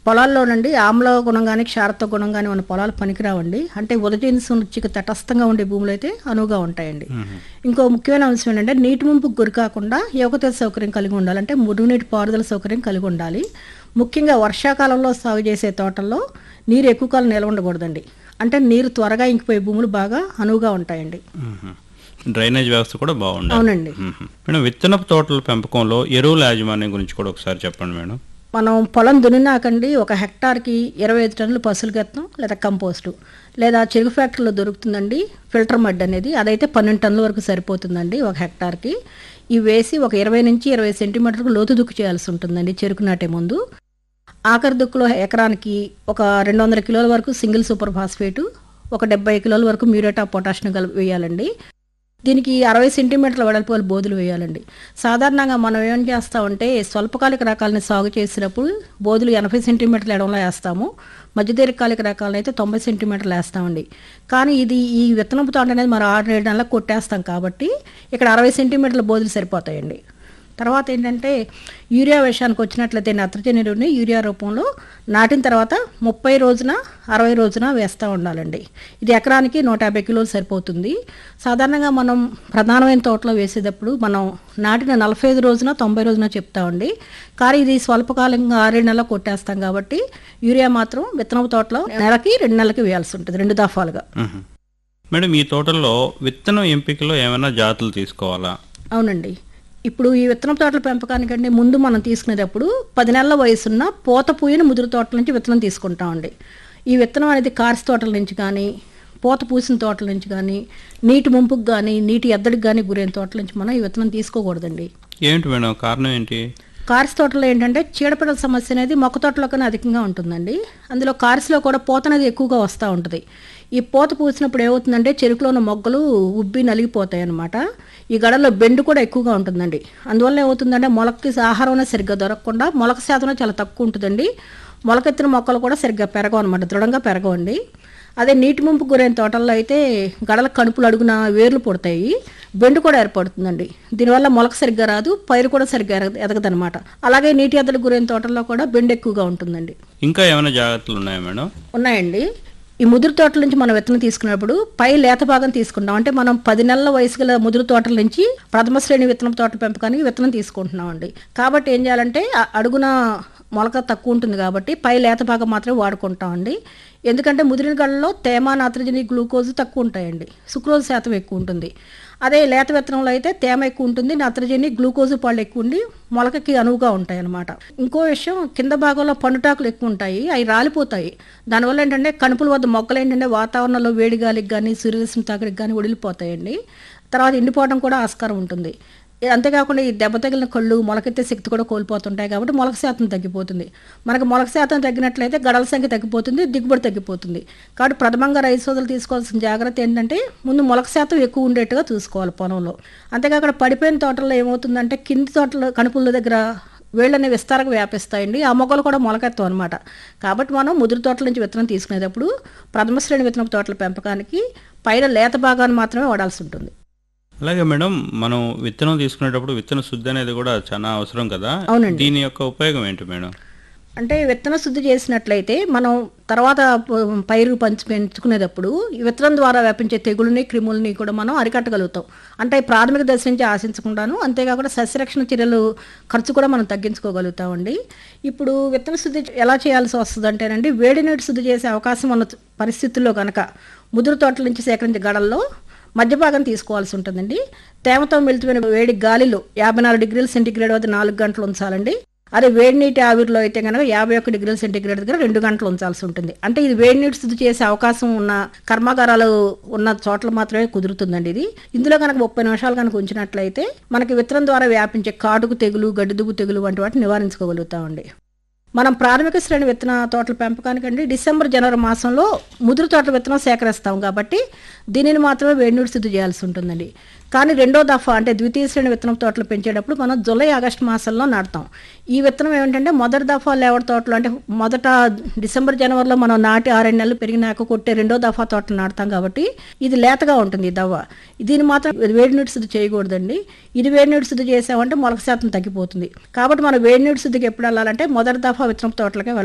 పొలాల్లోనండి ఆమ్ల గుణం కానీ క్షారత్వ గుణం కానీ మన పొలాలు పనికిరావండి అంటే ఉదజీన సూచిక తటస్థంగా ఉండే భూములు అయితే అనువుగా ఉంటాయండి ఇంకో ముఖ్యమైన అంశం ఏంటంటే నీటి ముంపుకు గురి కాకుండా యువకత సౌకర్యం కలిగి ఉండాలి అంటే మురుగునీటి పారుదల సౌకర్యం కలిగి ఉండాలి ముఖ్యంగా వర్షాకాలంలో సాగు చేసే తోటల్లో నీరు ఎక్కువ కాలం నిల్వ ఉండకూడదండి అంటే నీరు త్వరగా ఇంకిపోయే భూములు బాగా అనువుగా ఉంటాయండి మ్మ్. డ్రైనేజ్ వ్యవస్థ కూడా బాగుండాలి అవునండి మ్మ్. మేడం విత్తనపు తోటల పెంపకంలో ఎరువుల యాజమాన్యం గురించి కూడా ఒకసారి చెప్పండి మేడం మనం పొలం దున్నినాకండి ఒక హెక్టార్కి ఇరవై ఐదు టన్నులు పసులు గత్తం లేదా కంపోస్టు లేదా చెరుకు ఫ్యాక్టరీలో దొరుకుతుందండి ఫిల్టర్ మడ్ అనేది అదైతే పన్నెండు టన్నుల వరకు సరిపోతుందండి ఒక హెక్టార్కి ఇవి వేసి ఒక ఇరవై నుంచి ఇరవై సెంటీమీటర్లకు లోతు దుక్కు చేయాల్సి ఉంటుందండి చెరుకు నాటే ముందు ఆఖరి దుక్కులో ఎకరానికి ఒక రెండు వందల కిలోల వరకు సింగిల్ సూపర్ ఫాస్ఫేటు ఒక డెబ్బై కిలోల వరకు మ్యూరేట్ ఆఫ్ పొటాషియం కలిపి వేయాలండి దీనికి అరవై సెంటీమీటర్ల వెడల్పు బోధులు వేయాలండి సాధారణంగా మనం ఏం చేస్తామంటే స్వల్పకాలిక రకాలని సాగు చేసినప్పుడు బోధులు ఎనభై సెంటీమీటర్ల ఎడంలో వేస్తాము మధ్యదీర్ఘకాలిక రకాలను అయితే తొంభై సెంటీమీటర్లు వేస్తామండి కానీ ఇది ఈ విత్తనపు తోట అనేది మనం ఆరు ఏడు నెలలకు కొట్టేస్తాం కాబట్టి ఇక్కడ అరవై సెంటీమీటర్ల బోధులు సరిపోతాయండి తర్వాత ఏంటంటే యూరియా విషయానికి వచ్చినట్లయితే నత్రజని ఎరువుని యూరియా రూపంలో నాటిన తర్వాత ముప్పై రోజున అరవై రోజున వేస్తూ ఉండాలండి ఇది ఎకరానికి నూట యాభై కిలోలు సరిపోతుంది సాధారణంగా మనం ప్రధానమైన తోటలో వేసేటప్పుడు మనం నాటిన నలభై ఐదు రోజున తొంభై రోజున చెప్తామండి కానీ ఇది స్వల్పకాలంగా ఆరేడు నెలలు కొట్టేస్తాం కాబట్టి యూరియా మాత్రం విత్తనపు తోటలో నెలకి రెండు నెలలకి వేయాల్సి ఉంటుంది రెండు దఫాలుగా మ్మ్. మేడం ఈ తోటల్లో విత్తనం ఎంపికలో ఏమైనా జాతులు తీసుకోవాలా అవునండి ఇప్పుడు ఈ విత్తనం తోటల పెంపకానికంటే ముందు మనం తీసుకునేటప్పుడు పది నెలల వయసున్న పూత పూయిన ముదురు తోటల నుంచి విత్తనం తీసుకుంటామండి ఈ విత్తనం అనేది కార్స్ తోటల నుంచి కానీ పూత పూసిన తోటల నుంచి కానీ నీటి ముంపుకు కానీ నీటి ఎద్దడికి కానీ గురైన తోటల నుంచి మనం ఈ విత్తనం తీసుకోకూడదండి ఏంటి మేడం కారణం ఏంటి కార్స్ తోటలో ఏంటంటే చీడపీడల సమస్య అనేది మొక్క తోటలో కన్నా అధికంగా ఉంటుందండి అందులో కార్స్లో కూడా పూత అనేది ఎక్కువగా వస్తూ ఉంటుంది ఈ పూత పూసినప్పుడు ఏమవుతుందంటే చెరుకులో ఉన్న మొగ్గలు ఉబ్బి నలిగిపోతాయి అన్నమాట ఈ గడలో బెండు కూడా ఎక్కువగా ఉంటుందండి అందువల్ల ఏమవుతుందంటే మొలకకి ఆహారం అనేది సరిగ్గా దొరకకుండా మొలక శాతం అనేది చాలా తక్కువ ఉంటుందండి మొలకెత్తిన మొక్కలు కూడా సరిగ్గా పెరగవు అనమాట దృఢంగా పెరగవండి అదే నీటి ముంపు గురైన తోటల్లో అయితే గడల కణుపులు అడుగున వేర్లు పుడతాయి బెండు కూడా ఏర్పడుతుందండి దీనివల్ల మొలక సరిగ్గా రాదు పైరు కూడా సరిగ్గా ఎదగ ఎదగదనమాట అలాగే నీటి ఎద్దడి గురైన తోటల్లో కూడా బెండు ఎక్కువగా ఉంటుందండి ఇంకా ఏమైనా జాగ్రత్తలు ఉన్నాయా మేడం ఉన్నాయండి ఈ ముదురు తోటల నుంచి మనం విత్తనం తీసుకున్నప్పుడు పై లేత భాగం తీసుకుంటాం అంటే మనం పది నెలల వయసు గల ముదురు తోటల నుంచి ప్రథమ శ్రేణి విత్తనం తోట పెంపకానికి విత్తనం తీసుకుంటున్నాం అండి కాబట్టి ఏం చేయాలంటే ఆ అడుగున మొలక తక్కువ ఉంటుంది కాబట్టి పై లేత భాగం మాత్రమే వాడుకుంటాం అండి ఎందుకంటే ముదిరిన గళ్ళలో తేమ నత్రజని గ్లూకోజ్ తక్కువ ఉంటాయండి సుక్రోజ్ శాతం ఎక్కువ ఉంటుంది అదే లేత విత్తనంలో అయితే తేమ ఎక్కువ ఉంటుంది నత్రజని గ్లూకోజ్ పాళ్ళు ఎక్కువ ఉండి మొలకకి అనువుగా ఉంటాయి అన్నమాట ఇంకో విషయం కింద భాగంలో పండుటాకులు ఎక్కువ ఉంటాయి అవి రాలిపోతాయి దానివల్ల ఏంటంటే కణుపుల వద్ద మొక్కలు ఏంటంటే వాతావరణంలో వేడి గాలికి కానీ సూర్యరశ్మి తాకిడికి కానీ వడిలిపోతాయండి తర్వాత ఎండిపోవడం కూడా ఆస్కారం ఉంటుంది అంతేకాకుండా ఈ దెబ్బ తగిలిన కళ్ళు మొలకెత్తే శక్తి కూడా కోల్పోతుంటాయి కాబట్టి మొలక శాతం తగ్గిపోతుంది మనకు మొలక శాతం తగ్గినట్లయితే గడల సంఖ్య తగ్గిపోతుంది దిగుబడి తగ్గిపోతుంది కాబట్టి ప్రథమంగా రైతు సోదరులు తీసుకోవాల్సిన జాగ్రత్త ఏంటంటే ముందు మొలక శాతం ఎక్కువ ఉండేట్టుగా చూసుకోవాలి పొలంలో అంతేకాకుండా పడిపోయిన తోటల్లో ఏమవుతుందంటే కింది తోటల కణుపుల దగ్గర వేళ్ళని విస్తారంగా వ్యాపిస్తాయండి ఆ మొక్కలు కూడా మొలకెత్తాం అనమాట కాబట్టి మనం ముదురు తోటల నుంచి విత్తనం తీసుకునేటప్పుడు ప్రథమ శ్రేణి విత్తనం తోటల పెంపకానికి పైన లేత భాగాన్ని మాత్రమే వాడాల్సి ఉంటుంది అలాగే మేడం మనం విత్తనం తీసుకునేటప్పుడు విత్తన శుద్ధి అనేది కూడా చాలా అవసరం కదా అవునండి. దీని యొక్క ఉపయోగం ఏంటి మేడం అంటే విత్తన శుద్ధి చేసినట్లయితే మనం తర్వాత ప- పైరు పంచి పెంచుకునేటప్పుడు ఈ విత్తనం ద్వారా వ్యాపించే తెగుళ్ళని క్రిములని కూడా మనం అరికట్టగలుగుతాం అంటే ప్రాథమిక దశ నుంచి ఆశించకుండాను అంతేకాకుండా సస్యరక్షణ చర్యలు ఖర్చు కూడా మనం తగ్గించుకోగలుగుతామండి ఇప్పుడు విత్తన శుద్ధి ఎలా చేయాల్సి వస్తుంది అంటేనండి వేడి నీటి శుద్ధి చేసే అవకాశం ఉన్న పరిస్థితుల్లో కనుక ముదురు తోటల నుంచి సేకరించే గడల్లో మధ్య భాగం తీసుకోవాల్సి ఉంటుందండి తేమతో మిళితమైన వేడి గాలిలో యాభై నాలుగు డిగ్రీల సెంటీగ్రేడ్ వద్ద నాలుగు గంటలు ఉంచాలండి అదే వేడి నీటి ఆవిరిలో అయితే కనుక యాభై ఒక్క డిగ్రీల సెంటీగ్రేడ్ దగ్గర రెండు గంటలు ఉంచాల్సి ఉంటుంది అంటే ఇది వేడి నీటి శుద్ధి చేసే అవకాశం ఉన్న కర్మాగారాలు ఉన్న చోట్ల మాత్రమే కుదురుతుందండి ఇది ఇందులో కనుక ముప్పై నిమిషాలు కనుక ఉంచినట్లయితే మనకి విత్తనం ద్వారా వ్యాపించే కాటుకు తెగులు గడ్డిదుగు తెగులు వంటి వాటిని నివారించుకోగలుగుతామండి మనం ప్రాథమిక శ్రేణి విత్తన తోటల పెంపకానికండి డిసెంబర్ జనవరి మాసంలో ముదురు తోటల విత్తనం సేకరిస్తాం కాబట్టి దీనిని మాత్రమే వేడి నీటి శుద్ధి చేయాల్సి ఉంటుందండి కానీ రెండో దఫా అంటే ద్వితీయ శ్రేణి విత్తనం తోటలు పెంచేటప్పుడు మనం జూలై ఆగస్టు మాసంలో నాటుతాం ఈ విత్తనం ఏమిటంటే మొదటి దఫా లేవర్ తోటలు అంటే మొదట డిసెంబర్ జనవరిలో మనం నాటి ఆరేడు నెలలు పెరిగినాక కొట్టే రెండో దఫా తోటలు నాటుతాం కాబట్టి ఇది లేతగా ఉంటుంది ఈ దవ్వ దీన్ని మాత్రం వేడి నీటి శుద్ధి చేయకూడదండి ఇది వేడి నీటి శుద్ధి చేసామంటే మొలక శాతం తగ్గిపోతుంది కాబట్టి మనం వేడి నీటి శుద్ధికి ఎప్పుడు వెళ్ళాలంటే మొదటి దఫా విత్తనం తోటలకే వెళ్ళాలి